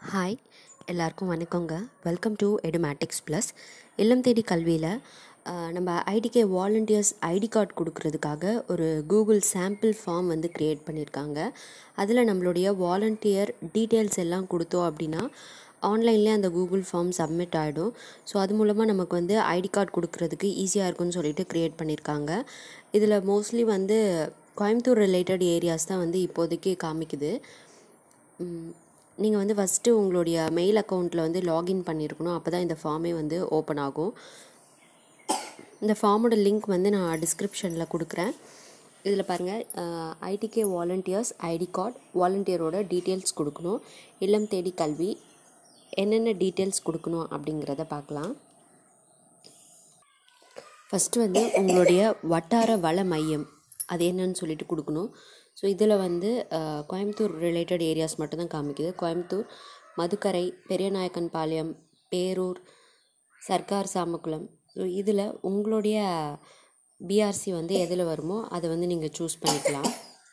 hi எல்லாருக்கும் வணக்கங்க welcome to Edumatics plus இல்லம் தேடி கல்வியில் நம்ம ஐடிகே வாலண்டியர்ஸ் ஐடி கார்டு கொடுக்கறதுக்காக ஒரு கூகுள் சாம்பிள் ஃபார்ம் வந்து க்ரியேட் பண்ணியிருக்காங்க அதில் நம்மளுடைய வாலண்டியர் டீட்டெயில்ஸ் எல்லாம் கொடுத்தோம் அப்படின்னா ஆன்லைன்லேயே அந்த கூகுள் ஃபார்ம் சப்மிட் ஆகிடும் ஸோ அது மூலமாக நமக்கு வந்து ஐடி கார்டு கொடுக்கறதுக்கு ஈஸியாக இருக்கும்னு சொல்லிட்டு க்ரியேட் பண்ணியிருக்காங்க இதில் மோஸ்ட்லி வந்து கோயம்புத்தூர் ரிலேட்டட் ஏரியாஸ் தான் வந்து இப்போதைக்கு காமிக்குது நீங்கள் வந்து ஃபஸ்ட்டு உங்களுடைய மெயில் அக்கௌண்ட்டில் வந்து லாகின் பண்ணியிருக்கணும் அப்போ தான் இந்த ஃபார்மே வந்து ஓப்பன் ஆகும் இந்த ஃபார்மோட லிங்க் வந்து நான் டிஸ்கிரிப்ஷனில் கொடுக்குறேன் இதில் பாருங்கள் ஐடிகே வாலண்டியர்ஸ் ஐடி கார்டு வாலண்டியரோட டீட்டெயில்ஸ் கொடுக்கணும் இல்லம் தேடி கல்வி என்னென்ன டீட்டெயில்ஸ் கொடுக்கணும் அப்படிங்கிறத பார்க்கலாம் ஃபஸ்ட்டு வந்து உங்களுடைய வட்டார வள மையம் அது என்னன்னு சொல்லிட்டு கொடுக்கணும் ஸோ இதில் வந்து அஹ், கோயம்புத்தூர் ரிலேட்டட் ஏரியாஸ் மட்டும்தான் காமிக்குது கோயம்புத்தூர் மதுக்கரை பெரியநாயக்கன் பாளையம் பேரூர் சர்க்கார் சாமக்குளம் ஸோ இதில் உங்களுடைய பிஆர்சி வந்து எதில் வருமோ அதை வந்து நீங்கள் சூஸ் பண்ணிக்கலாம்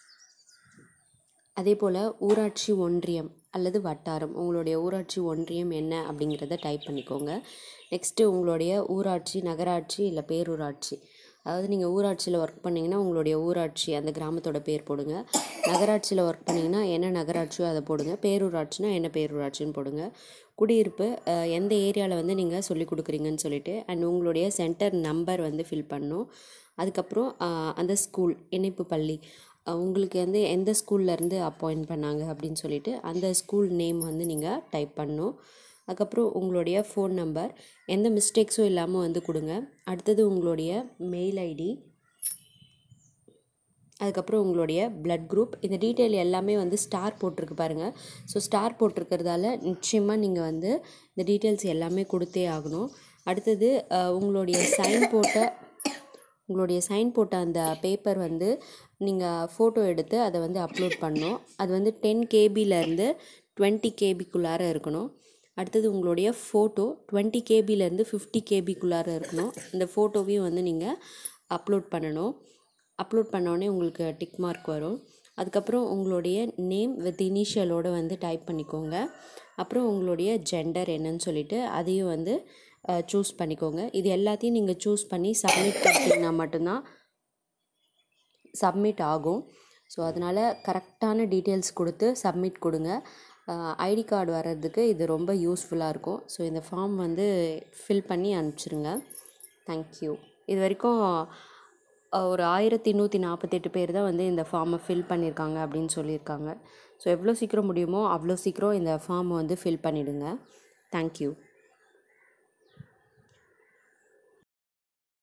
அதே போல் ஊராட்சி ஒன்றியம் அல்லது வட்டாரம் உங்களுடைய ஊராட்சி ஒன்றியம் என்ன அப்படிங்கிறத டைப் பண்ணிக்கோங்க நெக்ஸ்ட்டு உங்களுடைய ஊராட்சி நகராட்சி இல்லை பேரூராட்சி அதாவது நீங்கள் ஊராட்சியில் ஒர்க் பண்ணிங்கன்னா உங்களுடைய ஊராட்சி அந்த கிராமத்தோட பேர் போடுங்க நகராட்சியில் ஒர்க் பண்ணிங்கன்னா என்ன நகராட்சியோ அதை போடுங்க பேரூராட்சினா என்ன பேரூராட்சின்னு போடுங்க குடியிருப்பு அஹ், எந்த ஏரியாவில் வந்து நீங்கள் சொல்லி கொடுக்குறீங்கன்னு சொல்லிட்டு அண்ட் உங்களுடைய சென்டர் நம்பர் வந்து ஃபில் பண்ணணும் அதுக்கப்புறம் அஹ், அந்த ஸ்கூல் இணைப்பு பள்ளி அஹ், உங்களுக்கு வந்து எந்த ஸ்கூல்லேருந்து அப்பாயிண்ட் பண்ணாங்க அப்படின்னு சொல்லிட்டு அந்த ஸ்கூல் நேம் வந்து நீங்கள் டைப் பண்ணணும் அதுக்கப்புறம் உங்களுடைய ஃபோன் நம்பர் எந்த மிஸ்டேக்ஸும் இல்லாமல் வந்து கொடுங்க அடுத்தது உங்களுடைய மெயில் ஐடி அதுக்கப்புறம் உங்களுடைய பிளட் குரூப் இந்த டீட்டெயில் எல்லாமே வந்து ஸ்டார் போட்டிருக்கு பாருங்கள் ஸோ ஸ்டார் போட்டிருக்கிறதால நிச்சயமாக நீங்கள் வந்து இந்த டீட்டெயில்ஸ் எல்லாமே கொடுத்தே ஆகணும் அடுத்தது அஹ், உங்களுடைய சைன் போட்ட உங்களுடைய சைன் போட்ட அந்த பேப்பர் வந்து நீங்கள் ஃபோட்டோ எடுத்து அதை வந்து அப்லோட் பண்ணணும் அது வந்து டென் கேபிலேருந்து டுவெண்ட்டி கேபிக்குள்ளார இருக்கணும் அடுத்தது உங்களுடைய ஃபோட்டோ டுவெண்ட்டி கேபிலேருந்து ஃபிஃப்டி கேபிக்குள்ளார இருக்கணும் இந்த ஃபோட்டோவையும் வந்து நீங்கள் அப்லோட் பண்ணணும் அப்லோட் பண்ணோடனே உங்களுக்கு டிக் மார்க் வரும் அதுக்கப்புறம் உங்களுடைய நேம் வித் இனிஷியலோட வந்து டைப் பண்ணிக்கோங்க அப்புறம் உங்களுடைய ஜெண்டர் என்னன்னு சொல்லிட்டு அதையும் வந்து சூஸ் பண்ணிக்கோங்க இது எல்லாத்தையும் நீங்கள் சூஸ் பண்ணி சப்மிட் பண்ணிட்டீங்கன்னா மட்டும்தான் சப்மிட் ஆகும் ஸோ அதனால் கரெக்டான டீட்டெயில்ஸ் கொடுத்து சப்மிட் கொடுங்க ஐடி கார்டு வர்றதுக்கு இது ரொம்ப யூஸ்ஃபுல்லாக இருக்கும் ஸோ இந்த ஃபார்ம் வந்து ஃபில் பண்ணி அனுப்பிச்சிருங்க தேங்க்யூ இது வரைக்கும் அஹ், ஒரு ஆயிரத்தி நூற்றி நாற்பத்தெட்டு பேர் தான் வந்து இந்த ஃபார்மை ஃபில் பண்ணியிருக்காங்க அப்படின்னு சொல்லியிருக்காங்க ஸோ எவ்வளோ சீக்கிரம் முடியுமோ அவ்வளோ சீக்கிரம் இந்த ஃபார்மை வந்து ஃபில் பண்ணிவிடுங்க தேங்க்யூ